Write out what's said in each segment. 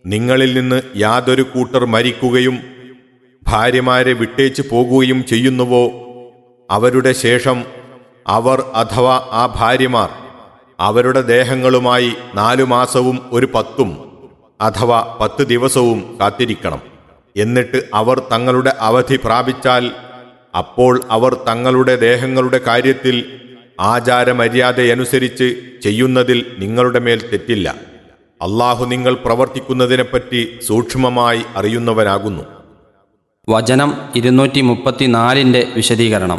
നിങ്ങളിൽ നിന്ന് യാതൊരു കൂട്ടർ മരിക്കുകയും ഭാര്യമാരെ വിട്ടേച്ചു പോകുകയും ചെയ്യുന്നുവോ അവരുടെ ശേഷം അവർ അഥവാ ആ ഭാര്യമാർ അവരുടെ ദേഹങ്ങളുമായി നാലു മാസവും ഒരു പത്തും അഥവാ പത്ത് ദിവസവും കാത്തിരിക്കണം എന്നിട്ട് അവർ തങ്ങളുടെ അവധി പ്രാപിച്ചാൽ അപ്പോൾ അവർ തങ്ങളുടെ ദേഹങ്ങളുടെ കാര്യത്തിൽ ആചാരമര്യാദയനുസരിച്ച് ചെയ്യുന്നതിൽ നിങ്ങളുടെ മേൽ തെറ്റില്ല അള്ളാഹു നിങ്ങൾ പ്രവർത്തിക്കുന്നതിനെപ്പറ്റി സൂക്ഷ്മമായി അറിയുന്നവനാകുന്നു വചനം ഇരുന്നൂറ്റി മുപ്പത്തിനാലിൻ്റെ വിശദീകരണം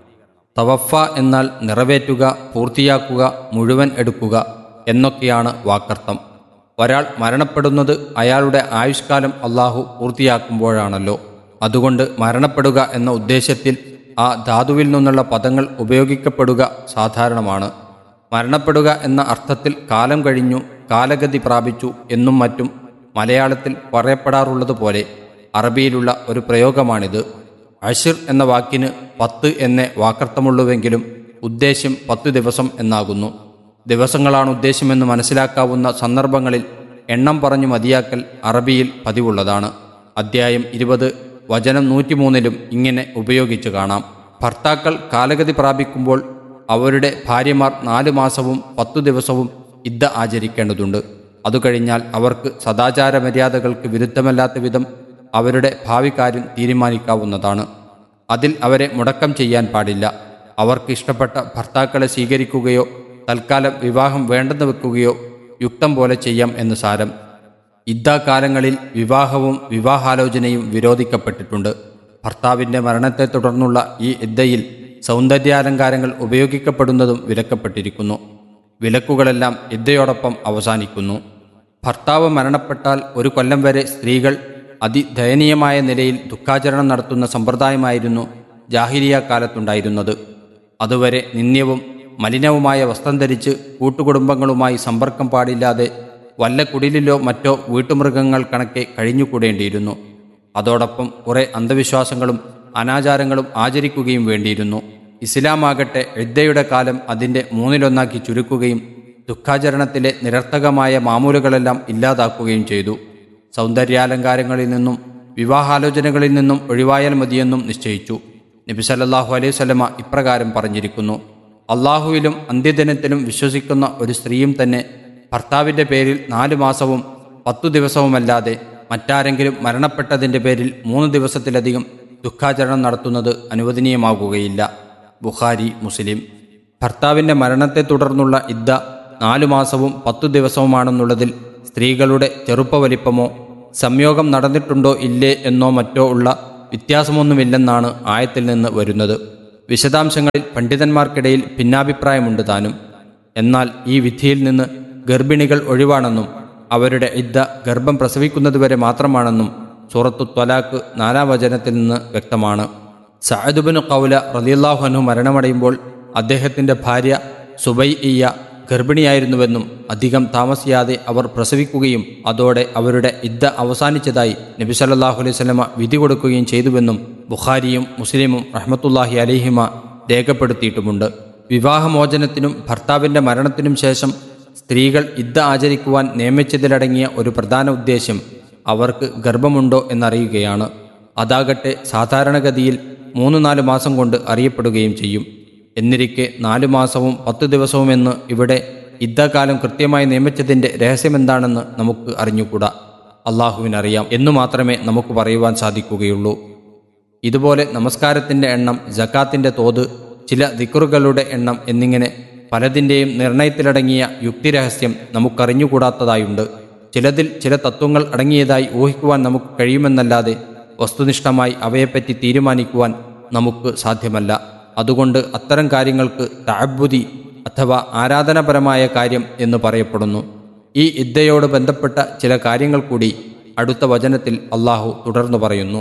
തവഫ എന്നാൽ നിറവേറ്റുക പൂർത്തിയാക്കുക മുഴുവൻ എടുക്കുക എന്നൊക്കെയാണ് വാക്കർത്ഥം ഒരാൾ മരണപ്പെടുന്നത് അയാളുടെ ആയുഷ്കാലം അള്ളാഹു പൂർത്തിയാക്കുമ്പോഴാണല്ലോ അതുകൊണ്ട് മരണപ്പെടുക എന്ന ഉദ്ദേശ്യത്തിൽ ആ ധാതുവിൽ നിന്നുള്ള പദങ്ങൾ ഉപയോഗിക്കപ്പെടുക സാധാരണമാണ് മരണപ്പെടുക എന്ന അർത്ഥത്തിൽ കാലം കഴിഞ്ഞു കാലഗതി പ്രാപിച്ചു എന്നും മറ്റും മലയാളത്തിൽ പറയപ്പെടാറുള്ളതുപോലെ അറബിയിലുള്ള ഒരു പ്രയോഗമാണിത് അഷിർ എന്ന വാക്കിന് പത്ത് എന്നേ വാക്കർത്ഥമുള്ളുവെങ്കിലും ഉദ്ദേശ്യം പത്ത് ദിവസം എന്നാകുന്നു ദിവസങ്ങളാണ് ഉദ്ദേശ്യമെന്ന് മനസ്സിലാക്കാവുന്ന സന്ദർഭങ്ങളിൽ എണ്ണം പറഞ്ഞു മതിയാക്കൽ അറബിയിൽ പതിവുള്ളതാണ് അദ്ധ്യായം ഇരുപത് വചനം നൂറ്റിമൂന്നിലും ഇങ്ങനെ ഉപയോഗിച്ചു കാണാം ഭർത്താക്കൾ കാലഗതി പ്രാപിക്കുമ്പോൾ അവരുടെ ഭാര്യമാർ നാല് മാസവും പത്തു ദിവസവും ഇദ്ദ ആചരിക്കേണ്ടതുണ്ട് അതു കഴിഞ്ഞാൽ അവർക്ക് സദാചാര മര്യാദകൾക്ക് വിരുദ്ധമല്ലാത്ത വിധം അവരുടെ ഭാവി കാര്യം തീരുമാനിക്കാവുന്നതാണ് അതിൽ അവരെ മുടക്കം ചെയ്യാൻ പാടില്ല അവർക്ക് ഇഷ്ടപ്പെട്ട ഭർത്താക്കളെ സ്വീകരിക്കുകയോ തൽക്കാലം വിവാഹം വേണ്ടെന്ന് വെക്കുകയോ യുക്തം പോലെ ചെയ്യാം എന്ന് സാരം ഇദ്ദാകാലങ്ങളിൽ വിവാഹവും വിവാഹാലോചനയും വിരോധിക്കപ്പെട്ടിട്ടുണ്ട് ഭർത്താവിൻ്റെ മരണത്തെ തുടർന്നുള്ള ഈ ഇദ്ദയിൽ സൗന്ദര്യാലങ്കാരങ്ങൾ ഉപയോഗിക്കപ്പെടുന്നതും വിലക്കപ്പെട്ടിരിക്കുന്നു വിലക്കുകളെല്ലാം ഇദ്ദയോടൊപ്പം അവസാനിക്കുന്നു ഭർത്താവ് മരണപ്പെട്ടാൽ ഒരു കൊല്ലം വരെ സ്ത്രീകൾ അതിദയനീയമായ നിലയിൽ ദുഃഖാചരണം നടത്തുന്ന സമ്പ്രദായമായിരുന്നു ജാഹിരിയ കാലത്തുണ്ടായിരുന്നത് അതുവരെ നിന്ദ്യവും മലിനവുമായ വസ്ത്രം ധരിച്ച് കൂട്ടുകുടുംബങ്ങളുമായി സമ്പർക്കം പാടില്ലാതെ വല്ല കുടിലിലോ മറ്റോ വീട്ടുമൃഗങ്ങൾ കണക്കെ കഴിഞ്ഞുകൂടേണ്ടിയിരുന്നു അതോടൊപ്പം കുറെ അന്ധവിശ്വാസങ്ങളും അനാചാരങ്ങളും ആചരിക്കുകയും വേണ്ടിയിരുന്നു ഇസ്ലാമാകട്ടെ എദ്ദയുടെ കാലം അതിൻ്റെ മൂന്നിലൊന്നാക്കി ചുരുക്കുകയും ദുഃഖാചരണത്തിലെ നിരർത്ഥകമായ മാമൂലുകളെല്ലാം ഇല്ലാതാക്കുകയും ചെയ്തു സൗന്ദര്യാലങ്കാരങ്ങളിൽ നിന്നും വിവാഹാലോചനകളിൽ നിന്നും ഒഴിവായാൽ മതിയെന്നും നിശ്ചയിച്ചു നബി സല്ലല്ലാഹു അലൈഹി സ്വലമ ഇപ്രകാരം പറഞ്ഞിരിക്കുന്നു അള്ളാഹുവിലും അന്ത്യദിനത്തിലും വിശ്വസിക്കുന്ന ഒരു സ്ത്രീയും തന്നെ ഭർത്താവിൻ്റെ പേരിൽ നാലു മാസവും പത്തു ദിവസവുമല്ലാതെ മറ്റാരെങ്കിലും മരണപ്പെട്ടതിൻ്റെ പേരിൽ മൂന്ന് ദിവസത്തിലധികം ദുഃഖാചരണം നടത്തുന്നത് അനുവദനീയമാകുകയില്ല ബുഖാരി മുസ്ലിം ഭർത്താവിൻ്റെ മരണത്തെ തുടർന്നുള്ള ഇദ്ദ നാലു മാസവും പത്തു ദിവസവുമാണെന്നുള്ളതിൽ സ്ത്രീകളുടെ ചെറുപ്പവലിപ്പമോ സംയോഗം നടന്നിട്ടുണ്ടോ ഇല്ലേ എന്നോ മറ്റോ ഉള്ള വ്യത്യാസമൊന്നുമില്ലെന്നാണ് ആയത്തിൽ നിന്ന് വരുന്നത് വിശദാംശങ്ങളിൽ പണ്ഡിതന്മാർക്കിടയിൽ ഭിന്നാഭിപ്രായമുണ്ട് താനും എന്നാൽ ഈ വിധിയിൽ നിന്ന് ഗർഭിണികൾ ഒഴിവാണെന്നും അവരുടെ ഇദ്ദ ഗർഭം പ്രസവിക്കുന്നതുവരെ മാത്രമാണെന്നും സൂറത്തു ത്വലാക്ക് നാലാം വചനത്തിൽ നിന്ന് വ്യക്തമാണ് സഅദുബിന് കൗല റലിയല്ലാഹുനു മരണമടയുമ്പോൾ അദ്ദേഹത്തിൻ്റെ ഭാര്യ സുബൈ ഇയ്യ ഗർഭിണിയായിരുന്നുവെന്നും അധികം താമസിയാതെ അവർ പ്രസവിക്കുകയും അതോടെ അവരുടെ ഇദ്ദ അവസാനിച്ചതായി നബി സല്ലല്ലാഹു അലൈഹി വസല്ലമ വിധി കൊടുക്കുകയും ചെയ്തുവെന്നും ബുഖാരിയും മുസ്ലിമും റഹ്മത്തുല്ലാഹി അലിഹിമ രേഖപ്പെടുത്തിയിട്ടുമുണ്ട് വിവാഹമോചനത്തിനും ഭർത്താവിൻ്റെ മരണത്തിനും ശേഷം സ്ത്രീകൾ ഇദ്ദ ആചരിക്കുവാൻ നിയമിച്ചതിലടങ്ങിയ ഒരു പ്രധാന ഉദ്ദേശ്യം അവർക്ക് ഗർഭമുണ്ടോ എന്നറിയുകയാണ് അതാകട്ടെ സാധാരണഗതിയിൽ മൂന്ന് നാല് മാസം കൊണ്ട് അറിയപ്പെടുകയും ചെയ്യും എന്നിരിക്കെ നാലു മാസവും പത്ത് ദിവസവുമെന്ന് ഇവിടെ ഇദ്ദകാലം കൃത്യമായി നിയമിച്ചതിൻ്റെ രഹസ്യമെന്താണെന്ന് നമുക്ക് അറിഞ്ഞുകൂടാ അള്ളാഹുവിനറിയാം എന്നു മാത്രമേ നമുക്ക് പറയുവാൻ സാധിക്കുകയുള്ളൂ ഇതുപോലെ നമസ്കാരത്തിൻ്റെ എണ്ണം ജക്കാത്തിൻ്റെ തോത് ചില ദിക്റുകളുടെ എണ്ണം എന്നിങ്ങനെ പലതിൻ്റെയും നിർണയത്തിലടങ്ങിയ യുക്തിരഹസ്യം നമുക്കറിഞ്ഞുകൂടാത്തതായുണ്ട് ചിലതിൽ ചില തത്വങ്ങൾ അടങ്ങിയതായി ഊഹിക്കുവാൻ നമുക്ക് കഴിയുമെന്നല്ലാതെ വസ്തുനിഷ്ഠമായി അവയെപ്പറ്റി തീരുമാനിക്കുവാൻ നമുക്ക് സാധ്യമല്ല അതുകൊണ്ട് അത്തരം കാര്യങ്ങൾക്ക് താബുദി അഥവാ ആരാധനാപരമായ കാര്യം എന്ന് പറയപ്പെടുന്നു ഈ ഇദ്ദയോട് ബന്ധപ്പെട്ട ചില കാര്യങ്ങൾ കൂടി അടുത്ത വചനത്തിൽ അള്ളാഹു തുടർന്നു പറയുന്നു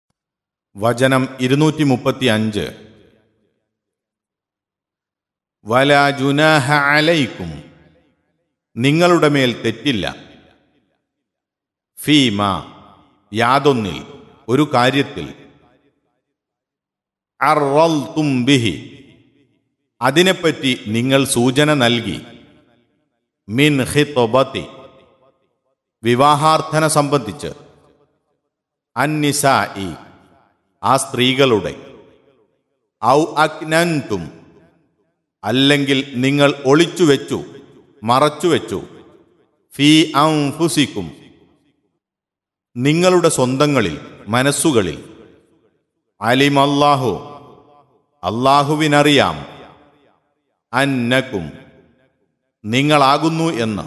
വചനം ഇരുന്നൂറ്റി മുപ്പത്തി അഞ്ച് വല ജുനാഹ അലൈക്കും നിങ്ങളുടെ മേൽ തെറ്റില്ല ഫീമ യാതൊന്നിൽ ഒരു കാര്യത്തിൽ അർറൽതും ബിഹി അതിനെപ്പറ്റി നിങ്ങൾ സൂചന നൽകി മിൻ ഹിത്തൊബത്തി വിവാഹാർത്ഥന സംബന്ധിച്ച് അന്നിസായി ആ സ്ത്രീകളുടെ ഔ അഗ്നന്തും അല്ലെങ്കിൽ നിങ്ങൾ ഒളിച്ചുവെച്ചു മറച്ചുവെച്ചു ഫീ ഔഫുസിക്കും നിങ്ങളുടെ സ്വന്തങ്ങളിൽ മനസ്സുകളിൽ അലിമല്ലാഹു അള്ളാഹുവിനറിയാം അന്നക്കും നിങ്ങളാകുന്നു എന്ന്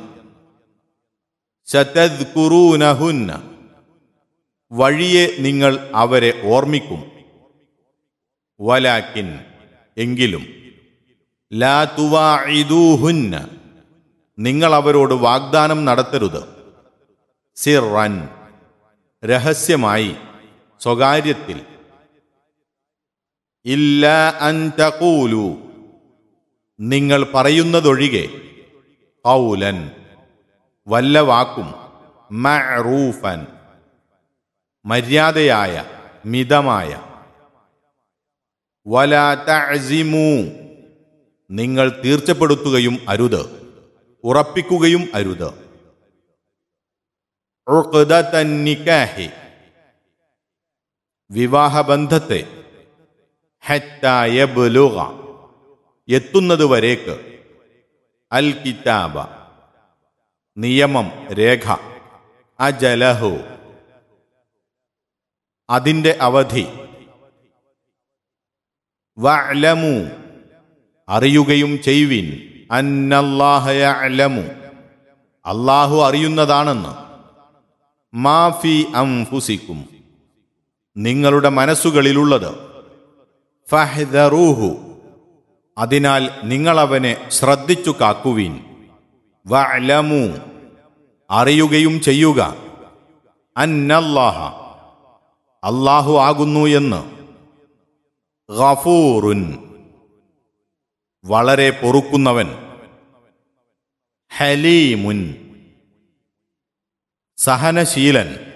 ശതദ്കുറൂനഹുന്ന വഴിയെ നിങ്ങൾ അവരെ ഓർമ്മിക്കും വലാക്കിൻ എങ്കിലും ലാ തുവാഇദൂഹുന്ന നിങ്ങൾ അവരോട് വാഗ്ദാനം നടത്തരുത് സിറൻ രഹസ്യമായി സ്വകാര്യത്തിൽ ഇല്ല അൻ തഖൂലു നിങ്ങൾ പറയുന്നതൊഴികെ ഔലൻ വല്ല വാക്കും മഅറൂഫൻ മര്യാദയായ മിതമായ വല തഅസിമു നിങ്ങൾ തീർച്ചപ്പെടുത്തുകയും അരുത് ഉറപ്പിക്കുകയും അരുത് ഉഖ്ദത്തൻ നിക്കാഹി വിവാഹബന്ധത്തെ ഹത്താ യബ്ലുഗ എത്തുന്നതുവരേക്ക് അൽ കിതാബ നിയമം രേഖ അജലഹു അതിൻ്റെ അവധി വഅലമു അറിയുകയും ചെയ്യുവിൻ അന്നല്ലാഹയലമു അള്ളാഹു അറിയുന്നതാണെന്ന് മാഫി അംഫുസിക്കും നിങ്ങളുടെ മനസ്സുകളിലുള്ളത് ഫഹ്ദറൂഹു അതിനാൽ നിങ്ങളവനെ ശ്രദ്ധിച്ചു കാക്കുവീൻ വഅലമു അറിയുകയും ചെയ്യുക അന്നല്ലാഹ അള്ളാഹു ആകുന്നു എന്ന് ഗഫൂറുൻ വളരെ പൊറുക്കുന്നവൻ ഹലീമുൻ സഹനശീലൻ